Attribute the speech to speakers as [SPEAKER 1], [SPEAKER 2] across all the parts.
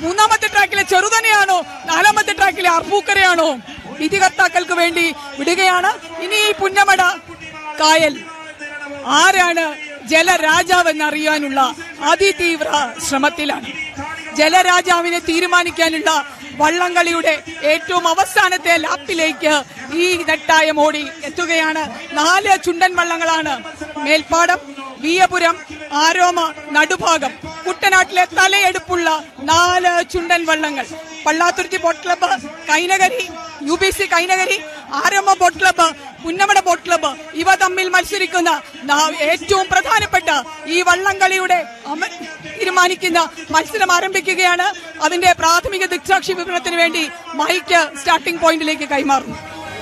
[SPEAKER 1] മൂന്നാമത്തെ ട്രാക്കിലെ ചെറുതനെയാണോ നാലാമത്തെ ട്രാക്കിലെ അർപ്പൂക്കരയാണോ വിധികർത്താക്കൾക്ക് വേണ്ടി വിടുകയാണ് ഇനി ഈ പുന്നമട കായൽ ആരാണ് ജലരാജാവെന്ന് അറിയാനുള്ള അതിതീവ്ര ശ്രമത്തിലാണ് ജലരാജാവിനെ തീരുമാനിക്കാനുള്ള വള്ളംകളിയുടെ ഏറ്റവും അവസാനത്തെ ലാപ്പിലേക്ക് ഈ നെട്ടായം ഓടി എത്തുകയാണ് നാല് ചുണ്ടൻ വള്ളങ്ങളാണ് മേൽപ്പാടം വിയപുരം ആരോമ നടുഭാഗം കുട്ടനാട്ടിലെ തലയെടുപ്പുള്ള നാല് ചുണ്ടൻ വള്ളങ്ങൾ Pallathuruthy boat club Kainakary U B C Kainakary ആരംഭ boat club Punnamada boat club ഇവ തമ്മിൽ മത്സരിക്കുന്ന നാ- ഏറ്റവും പ്രധാനപ്പെട്ട ഈ വള്ളംകളിയുടെ അമ- തീരുമാനിക്കുന്ന മത്സരം ആരംഭിക്കുകയാണ് അതിന്റെ പ്രാഥമിക ദിക്സാക്ഷി വിവരണത്തിന് വേണ്ടി മൈക്ക് സ്റ്റാർട്ടിംഗ് പോയിന്റിലേക്ക് കൈമാറുന്നു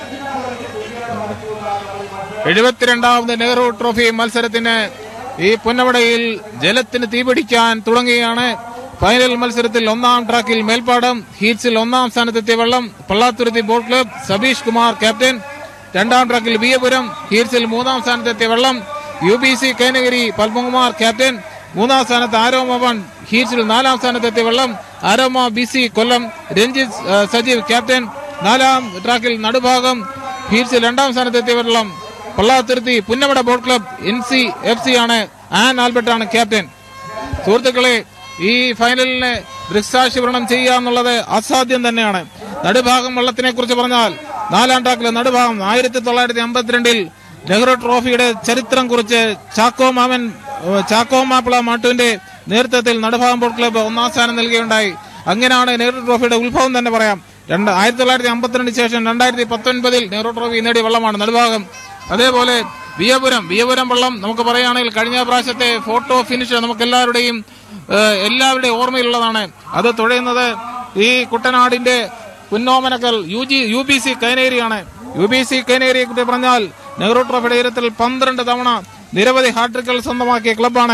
[SPEAKER 2] എഴുപത്തിരണ്ടാമത് നെഹ്റു ട്രോഫി മത്സരത്തിന് ഈ പുന്നമടയിൽ ജലത്തിന് തീപിടിക്കാൻ തുടങ്ങുകയാണ് ഫൈനൽ മത്സരത്തിൽ ഒന്നാം ട്രാക്കിൽ മേൽപ്പാടം ഹീറ്റ്സിൽ ഒന്നാം സ്ഥാനത്തെത്തിയ വെള്ളം Pallathuruthy boat club Sabeesh Kumar captain രണ്ടാം ട്രാക്കിൽ ബിയപുരം ഹീറ്റ്സിൽ മൂന്നാം സ്ഥാനത്തെത്തിയ വെള്ളം U B C Kainakary Padmakumar captain മൂന്നാം സ്ഥാനത്ത് ആരോമ വൺ ഹീറ്റ്സിൽ നാലാം സ്ഥാനത്തെത്തിയ വെള്ളം ആരോമ ബി സി കൊല്ലം രഞ്ജിത്ത് ആ, സജീവ് ക്യാപ്റ്റൻ നാലാം ട്രാക്കിൽ നടുഭാഗം ഹീറ്റ്സിൽ രണ്ടാം സ്ഥാനത്തെത്തിയ വെള്ളം Pallathuruthy Punnamada boat club N C F C ആണ് ആൻ ആൽബർട്ട് ആണ് ക്യാപ്റ്റൻ സുഹൃത്തുക്കളെ ഈ ഫൈനലിന് ദൃക്സാക്ഷി വ്രണം ചെയ്യുക എന്നുള്ളത് അസാധ്യം തന്നെയാണ് നടുഭാഗം വള്ളത്തിനെ കുറിച്ച് പറഞ്ഞാൽ നാലാം ട്രാക്കിലെ നടുഭാഗം ആയിരത്തി തൊള്ളായിരത്തി അമ്പത്തിരണ്ടിൽ നെഹ്റു ട്രോഫിയുടെ ചരിത്രം കുറിച്ച് ചാക്കോ മാമൻ ഏഹ്, ചാക്കോ മാപ്പിള മാട്ടുവിന്റെ നേതൃത്വത്തിൽ നടുഭാഗം ബോട്ട് ക്ലബ്ബ് ഒന്നാം സ്ഥാനം നൽകുകയുണ്ടായി അങ്ങനെയാണ് നെഹ്റു ട്രോഫിയുടെ ഉത്ഭവം തന്നെ പറയാം രണ്ട് ആയിരത്തി തൊള്ളായിരത്തി അമ്പത്തിരണ്ടിന് ശേഷം രണ്ടായിരത്തി പത്തൊൻപതിൽ നെഹ്റു ട്രോഫി നേടിയ വള്ളമാണ് നടുഭാഗം അതേപോലെ വിയപുരം വിയപുരം വള്ളം നമുക്ക് പറയുകയാണെങ്കിൽ കഴിഞ്ഞ പ്രാവശ്യത്തെ ഫോട്ടോ ഫിനിഷ് നമുക്ക് എല്ലാവരുടെയും ഏഹ്, എല്ലാവരുടെയും ഓർമ്മയിലുള്ളതാണ് അത് തുഴയുന്നത് ഈ കുട്ടനാടിന്റെ പുന്നോമനക്കൽ U G U B C കൈനേരിയാണ് യു ബി സി കൈനേരിയെ കുറിച്ച് പറഞ്ഞാൽ നെഹ്റു ട്രോഫിയുടെ ഉയരത്തിൽ പന്ത്രണ്ട് തവണ നിരവധി ഹാട്രിക്കുകൾ സ്വന്തമാക്കിയ ക്ലബ്ബാണ്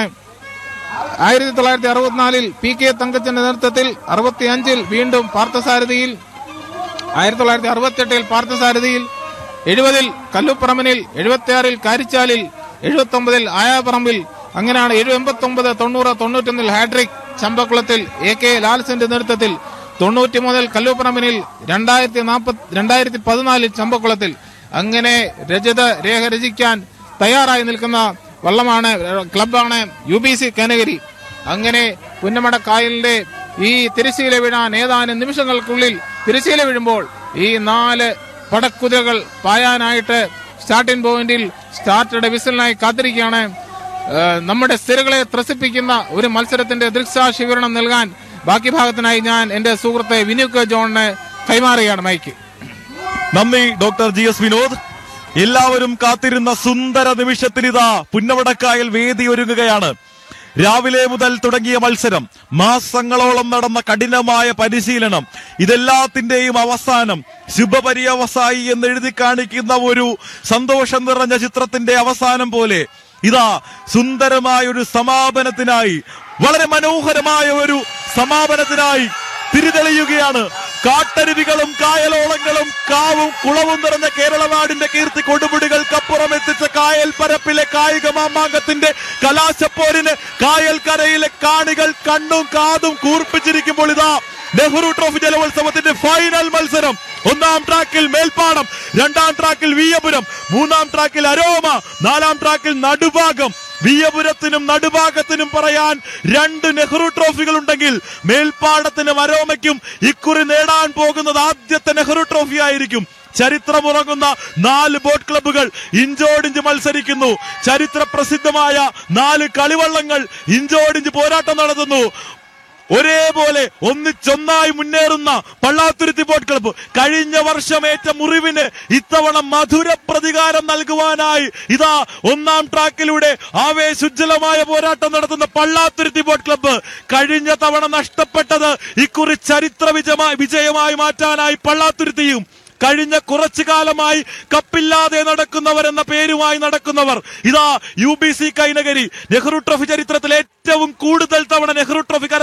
[SPEAKER 2] ആയിരത്തി തൊള്ളായിരത്തി അറുപത്തിനാലിൽ പി കെ തങ്കച്ചന്റെ നേതൃത്വത്തിൽ അറുപത്തിയഞ്ചിൽ വീണ്ടും പാർത്ഥസാരഥിയിൽ ആയിരത്തി തൊള്ളായിരത്തി അറുപത്തിയെട്ടിൽ പാർത്ഥസാരഥിയിൽ എഴുപതിൽ കല്ലുപ്പറമ്പിനിൽ എഴുപത്തിയാറിൽ കാരിച്ചാലിൽ എഴുപത്തി ഒമ്പതിൽ ആയാപ്പറമ്പിൽ അങ്ങനെയാണ് എഴുപത്തി ഒമ്പത് തൊണ്ണൂറ് തൊണ്ണൂറ്റൊന്നിൽ ഹാട്രിക് ചമ്പക്കുളത്തിൽ എ കെ ലാൽസിന്റെ നേതൃത്വത്തിൽ തൊണ്ണൂറ്റി മുതൽ കല്ലുപ്പറമ്പിനിൽ രണ്ടായിരത്തി നാൽപ്പത്തി രണ്ടായിരത്തി പതിനാലിൽ ചമ്പക്കുളത്തിൽ അങ്ങനെ രജത രേഖ രചിക്കാൻ തയ്യാറായി നിൽക്കുന്ന വള്ളമാണ് ക്ലബാണ് യു ബി സി കനഗരി അങ്ങനെ പുന്നമട കായലിന്റെ ഈ തിരശ്ശീല വീഴാൻ ഏതാനും നിമിഷങ്ങൾക്കുള്ളിൽ തിരശ്ശീല വീഴുമ്പോൾ ഈ നാല് പടക്കുതിരകൾ പായാനായിട്ട് സ്റ്റാർട്ടിംഗ് പോയിന്റിൽ സ്റ്റാർട്ടറുടെ വിസിലിനായി കാത്തിരിക്കുകയാണ് ഏഹ് നമ്മുടെ സ്ഥിരകളെ ത്രസിപ്പിക്കുന്ന ഒരു മത്സരത്തിന്റെ ദൃക്സാക്ഷി വിവരണം നൽകാൻ ബാക്കി ഭാഗത്തിനായി ഞാൻ എന്റെ സുഹൃത്തെ വിനുക്ക് ജോണിന് കൈമാറുകയാണ് മൈക്ക്
[SPEAKER 3] നന്ദി ഡോക്ടർ ജി എസ് വിനോദ് എല്ലാവരും കാത്തിരുന്ന സുന്ദര നിമിഷത്തിനിതാ പുന്നവടക്കായൽ വേദി ഒരുങ്ങുകയാണ് രാവിലെ മുതൽ തുടങ്ങിയ മത്സരം മാസങ്ങളോളം നടന്ന കഠിനമായ പരിശീലനം ഇതെല്ലാത്തിന്റെയും അവസാനം ശുഭപര്യവസായി എന്ന് എഴുതി കാണിക്കുന്ന ഒരു സന്തോഷം നിറഞ്ഞ ചിത്രത്തിന്റെ അവസാനം പോലെ ഇതാ സുന്ദരമായ ഒരു സമാപനത്തിനായി വളരെ മനോഹരമായ ഒരു സമാപനത്തിനായി തിരിതെളിയുകയാണ് കാട്ടരുവികളും കായലോളങ്ങളും കാവും കുളവും നിറഞ്ഞ കേരള നാടിന്റെ കീർത്തി കൊടുമുടികൾക്കപ്പുറം എത്തിച്ച കായൽ പരപ്പിലെ കായിക മാമാങ്കത്തിന്റെ കലാശപ്പോരിന് കായൽ കരയിലെ കാണികൾ കണ്ണും കാതും കൂർപ്പിച്ചിരിക്കുമ്പോൾ ഇതാ നെഹ്റു ട്രോഫി ജലോത്സവത്തിന്റെ ഫൈനൽ മത്സരം ഒന്നാം ട്രാക്കിൽ മേൽപ്പാടം രണ്ടാം ട്രാക്കിൽ വിയപുരം മൂന്നാം ട്രാക്കിൽ അരോമ നാലാം ട്രാക്കിൽ നടുഭാഗം വിയപുരത്തിനും നടുഭാഗത്തിനും പറയാൻ രണ്ട് നെഹ്റു ട്രോഫികൾ ഉണ്ടെങ്കിൽ മേൽപ്പാടത്തിനും അരോമയ്ക്കും ഇക്കുറി നേടാൻ പോകുന്നത് ആദ്യത്തെ നെഹ്റു ട്രോഫി ആയിരിക്കും ചരിത്രമുറങ്ങുന്ന നാല് ബോട്ട് ക്ലബ്ബുകൾ ഇഞ്ചോടിഞ്ച് മത്സരിക്കുന്നു ചരിത്ര പ്രസിദ്ധമായ നാല് കളിവള്ളങ്ങൾ ഇഞ്ചോടിഞ്ച് പോരാട്ടം നടത്തുന്നു ഒരേപോലെ ഒന്നിച്ചൊന്നായി മുന്നേറുന്ന പള്ളാത്തുരുത്തി ബോട്ട് ക്ലബ്ബ് കഴിഞ്ഞ വർഷമേറ്റ മുറിവിന് ഇത്തവണ മധുര പ്രതികാരം നൽകുവാനായി ഇതാ ഒന്നാം ട്രാക്കിലൂടെ ആവേശുജ്ജലമായ പോരാട്ടം നടത്തുന്ന പള്ളാത്തുരുത്തി ബോട്ട് ക്ലബ്ബ് കഴിഞ്ഞ തവണ നഷ്ടപ്പെട്ടത് ഇക്കുറി ചരിത്ര വിജയമായി വിജയമായി മാറ്റാനായി പള്ളാത്തുരുത്തിയും കഴിഞ്ഞ കുറച്ചു കാലമായി കപ്പില്ലാതെ നടക്കുന്നവർ എന്ന പേരുമായി നടക്കുന്നവർ ഇതാ U B C Kainakary Nehru trophy ചരിത്രത്തിൽ ഏറ്റവും കൂടുതൽ തവണ നെഹ്റു ട്രോഫി കര